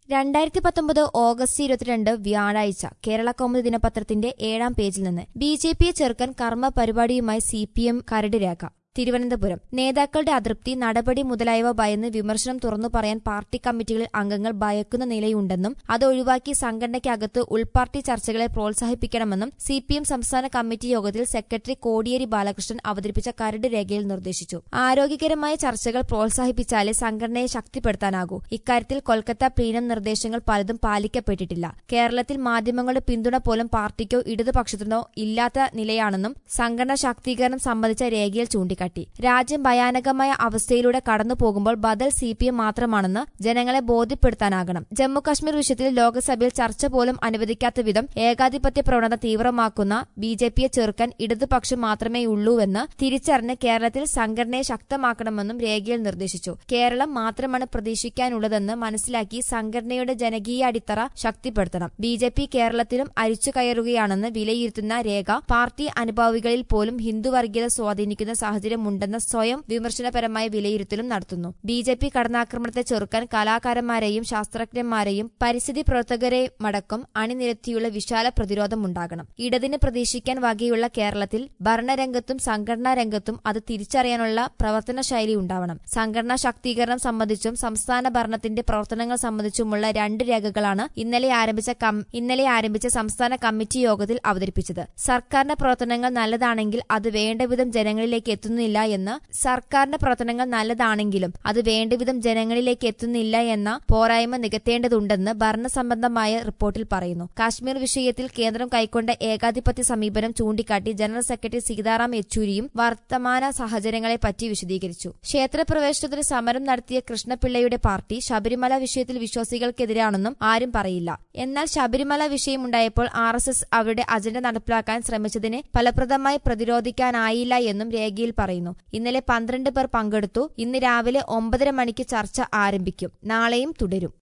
രണ്ടായിരത്തി പത്തൊമ്പത് ഓഗസ്റ്റ് ഇരുപത്തിരണ്ട് വ്യാഴാഴ്ച കേരള കൗമുദി ദിനപത്രത്തിന്റെ ഏഴാം പേജിൽ നിന്ന് ബി ജെ പിയെ ചെറുക്കാൻ കർമ്മ പരിപാടിയുമായി സി പി എം കരട് രേഖ തിരുവനന്തപുരം നേതാക്കളുടെ അതൃപ്തി നടപടി മുതലായവ ഭയന്ന് വിമർശനം തുറന്നു പറയാൻ പാർട്ടി കമ്മിറ്റികളിൽ അംഗങ്ങൾ ഭയക്കുന്ന നിലയുണ്ടെന്നും അത് ഒഴിവാക്കി സംഘടനയ്ക്കകത്ത് ഉൾപാർട്ടി ചർച്ചകളെ പ്രോത്സാഹിപ്പിക്കണമെന്നും സി പി എം സംസ്ഥാന കമ്മിറ്റി യോഗത്തിൽ സെക്രട്ടറി കോടിയേരി ബാലകൃഷ്ണൻ അവതരിപ്പിച്ച കരട് രേഖയിൽ നിർദ്ദേശിച്ചു ആരോഗ്യകരമായ ചർച്ചകൾ പ്രോത്സാഹിപ്പിച്ചാലേ സംഘടനയെ ശക്തിപ്പെടുത്താനാകൂ ഇക്കാര്യത്തിൽ കൊൽക്കത്ത പ്ലീനം നിർദ്ദേശങ്ങൾ പലതും പാലിക്കപ്പെട്ടിട്ടില്ല കേരളത്തിൽ മാധ്യമങ്ങളുടെ പിന്തുണ പോലും പാർട്ടിക്കോ ഇടതുപക്ഷത്തിനോ ഇല്ലാത്ത നിലയാണെന്നും സംഘടനാ ശാക്തീകരണം സംബന്ധിച്ച രേഖയിൽ ചൂണ്ടിക്കാട്ടി രാജ്യം ഭയാനകമായ അവസ്ഥയിലൂടെ കടന്നു പോകുമ്പോൾ ബദൽ സി പി എം മാത്രമാണെന്ന് ജനങ്ങളെ ബോധ്യപ്പെടുത്താനാകണം ജമ്മുകശ്മീർ വിഷയത്തിൽ ലോക്സഭയിൽ ചർച്ച പോലും അനുവദിക്കാത്ത വിധം ഏകാധിപത്യ പ്രവണത തീവ്രമാക്കുന്ന ബി ജെ പിയെ ചെറുക്കാൻ ഇടതുപക്ഷം മാത്രമേയുള്ളൂവെന്ന് തിരിച്ചറിഞ്ഞ് കേരളത്തിൽ സംഘടനയെ ശക്തമാക്കണമെന്നും രേഖയിൽ നിർദ്ദേശിച്ചു കേരളം മാത്രമാണ് പ്രതീക്ഷിക്കാനുള്ളതെന്ന് മനസ്സിലാക്കി സംഘടനയുടെ ജനകീയ അടിത്തറ ശക്തിപ്പെടുത്തണം ബി ജെ പി കേരളത്തിലും അരിച്ചു കയറുകയാണെന്ന് വിലയിരുത്തുന്ന രേഖ പാർട്ടി അനുഭാവികളിൽ പോലും ഹിന്ദുവർഗീയത സ്വാധീനിക്കുന്ന സാഹചര്യമുണ്ടെന്ന സ്വയം വിമർശനപരമായ വിലയിരുത്തലും നടത്തുന്നു ബി ജെ പി കടന്നാക്രമണത്തെ ചെറുക്കാൻ കലാകാരന്മാരെയും ശാസ്ത്രജ്ഞന്മാരെയും പരിസ്ഥിതി പ്രവർത്തകരെയുമടക്കം അണിനിരത്തിയുള്ള വിശാല പ്രതിരോധമുണ്ടാകണം ഇടതിന് പ്രതീക്ഷിക്കാൻ വകയുള്ള കേരളത്തിൽ ഭരണരംഗത്തും സംഘടനാ രംഗത്തും അത് തിരിച്ചറിയാനുള്ള പ്രവർത്തന ശൈലി ഉണ്ടാവണം സംഘടനാ ശാക്തീകരണം സംബന്ധിച്ചും സംസ്ഥാന ഭരണത്തിന്റെ പ്രവർത്തനങ്ങൾ സംബന്ധിച്ചുമുള്ള രണ്ട് രേഖകളാണ് ഇന്നലെ ആരംഭിച്ച കം- ഇന്നലെ ആരംഭിച്ച സംസ്ഥാന കമ്മിറ്റി യോഗത്തിൽ അവതരിപ്പിച്ചത് സർക്കാരിന്റെ പ്രവർത്തനങ്ങൾ നല്ലതാണെങ്കിൽ അത് വേണ്ടവിധം ജനങ്ങളിലേക്ക് എത്തുന്നില്ല എന്ന് സർക്കാരിന്റെ പ്രവർത്തനങ്ങൾ നല്ലതാണെങ്കിലും അത് വേണ്ടവിധം ജനങ്ങളിലേക്ക് എത്തുന്നില്ല എന്ന പോരായ്മ നികത്തേണ്ടതുണ്ടെന്ന് ഭരണസംബന്ധമായ റിപ്പോർട്ടിൽ പറയുന്നു കാശ്മീർ വിഷയത്തിൽ കേന്ദ്രം കൈക്കൊണ്ട ഏകാധിപത്യ സമീപനം ചൂണ്ടിക്കാട്ടി ജനറൽ സെക്രട്ടറി സീതാറാം യെച്ചൂരിയും വർത്തമാന സാഹചര്യങ്ങളെപ്പറ്റി വിശദീകരിച്ചു ക്ഷേത്രപ്രവേശനത്തിന് സമരം നടത്തിയ കൃഷ്ണപിള്ളയുടെ പാർട്ടി ശബരിമല വിഷയത്തിൽ വിശ്വാസികൾക്കെതിരാണെന്നും ആരും പറയില്ല എന്നാൽ ശബരിമല വിഷയമുണ്ടായപ്പോൾ ആർ എസ് എസ് അവരുടെ അജണ്ട നടപ്പിലാക്കാൻ ശ്രമിച്ചതിനെ ഫലപ്രദമായി പ്രതിരോധിക്കാനായില്ല എന്നും രേഖയിൽ പറയുന്നു ഇന്നലെ പന്ത്രണ്ട് പേർ പങ്കെടുത്തു ഇന്ന് രാവിലെ ഒമ്പതര മണിക്ക് ചർച്ച ആരംഭിക്കും നാളെയും തുടരും